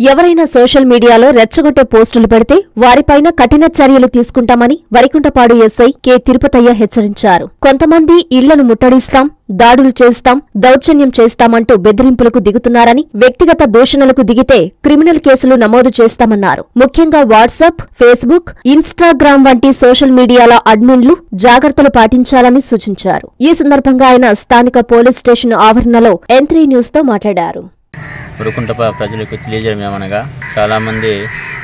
ఎవరైనా సోషల్ మీడియాలో రెచ్చగొట్టే పోస్టులు పెడితే వారిపైన కఠిన చర్యలు తీసుకుంటామని వరికుంటపాడు ఎస్ఐ కె తిరుపతయ్య హెచ్చరించారు కొంతమంది ఇళ్లను ముట్టడిస్తాం దాడులు చేస్తాం దౌర్జన్యం చేస్తామంటూ బెదిరింపులకు దిగుతున్నారని వ్యక్తిగత దూషణలకు దిగితే క్రిమినల్ కేసులు నమోదు చేస్తామన్నారు ముఖ్యంగా వాట్సాప్ ఫేస్బుక్ ఇన్స్టాగ్రామ్ వంటి సోషల్ మీడియాల అడ్మిన్లు జాగ్రత్తలు పాటించాలని సూచించారు ఈ సందర్భంగా ఆయన స్థానిక పోలీస్ స్టేషన్ ఆవరణలో ఎంత్రీ న్యూస్ తో మాట్లాడారు ఉరుకుంటప ప్రజలకు తెలియజేయడం ఏమనగా చాలామంది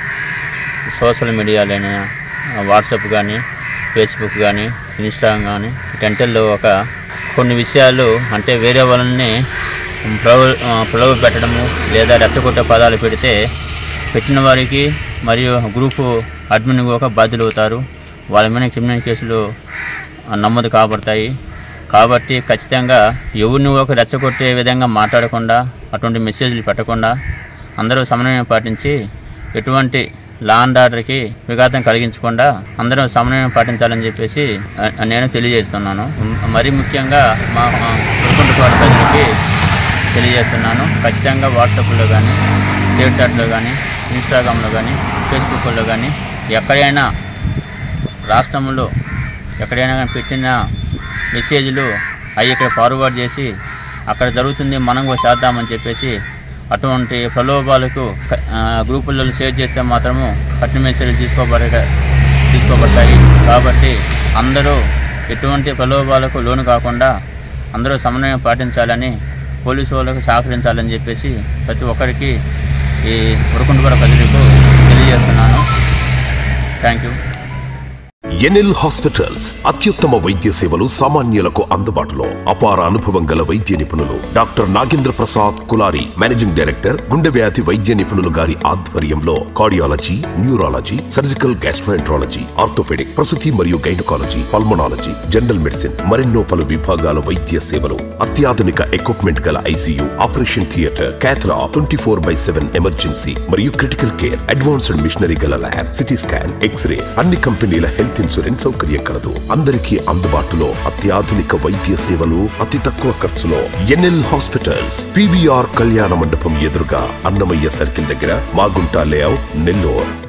సోషల్ మీడియాలైన వాట్సాప్ కానీ ఫేస్బుక్ కానీ ఇన్స్టాగ్రామ్ కానీ టెంటల్లో ఒక కొన్ని విషయాలు అంటే వేరే వాళ్ళని ప్రవ ప్రలోభ పెట్టడము లేదా రెచ్చగొట్టే పదాలు పెడితే పెట్టిన వారికి మరియు గ్రూపు అడ్మిన్ ఒక బాధ్యులు అవుతారు వాళ్ళ మీద క్రిమినల్ కేసులు నమోదు కాబడతాయి కాబట్టి ఖచ్చితంగా ఎవరిని ఒక రెచ్చగొట్టే విధంగా మాట్లాడకుండా అటువంటి మెసేజ్లు పెట్టకుండా అందరూ సమన్వయం పాటించి ఎటువంటి లా అండ్ ఆర్డర్కి విఘాతం కలిగించకుండా అందరూ సమన్వయం పాటించాలని చెప్పేసి ఆ, నేను తెలియజేస్తున్నాను మ్, మరీ ముఖ్యంగా మా మా కుటుంబ ప్రజలకి తెలియజేస్తున్నాను ఖచ్చితంగా వాట్సాప్లో కానీ షేర్ చాట్లో కానీ ఇన్స్టాగ్రామ్లో కానీ ఫేస్బుక్లో కానీ ఎక్కడైనా రాష్ట్రంలో ఎక్కడైనా కానీ పెట్టిన మెసేజ్లు అవి ఇక్కడ ఫార్వర్డ్ చేసి అక్కడ జరుగుతుంది మనం కూడా చేద్దామని చెప్పేసి అటువంటి ప్రలోభాలకు క- ఆ, గ్రూపులలో షేర్ చేస్తే మాత్రము కఠిన మెసేజ్లు తీసుకోబడ తీసుకోబడతాయి కాబట్టి అందరూ ఎటువంటి ప్రలోభాలకు లోను కాకుండా అందరూ సమన్వయం పాటించాలని పోలీసు వాళ్ళకు సహకరించాలని చెప్పేసి ప్రతి ఒక్కరికి ఈ ఉరుకుంటుపర ప్రజలకు తెలియజేస్తున్నాను థ్యాంక్ యూ ఎన్ఎల్ హాస్పిటల్స్ అత్యుత్తమ వైద్య సేవలు సామాన్యులకు అందుబాటులో అపార అనుభవం గల వైద్య నిపుణులు doctor Nagendra Prasad Kulari managing director గుండె వ్యాధి వైద్య నిపుణులు గారి ఆధ్వర్యంలో cardiology neurology surgical gastroenterology orthopaedic ప్రసూతి మరియు గైనకాలజీ పల్మనాలజీ జనరల్ మెడిసిన్ మరెన్నో పలు విభాగాల వైద్య సేవలు అత్యాధునిక ఎక్విప్మెంట్ గల ఐసీయూ ఆపరేషన్ థియేటర్ క్యాథ్లా twenty four by seven emergency మరియు క్రిటికల్ కేర్ అడ్వాన్స్డ్ మిషనరీ గల ల్యాబ్ సిటీ స్కాన్ ఎక్స్రే అన్ని కంపెనీల హెల్త్ ఇన్సూరెన్స్ సౌకర్యం కలదు అందరికీ అందుబాటులో అత్యాధునిక వైద్య సేవలు అతి తక్కువ ఖర్చులో ఎన్ఎల్ హాస్పిటల్స్ పివిఆర్ కళ్యాణ మండపం ఎదురుగా అన్నమయ్య సర్కిల్ దగ్గర మాగుంట లేఅవుట్ నెల్లూరు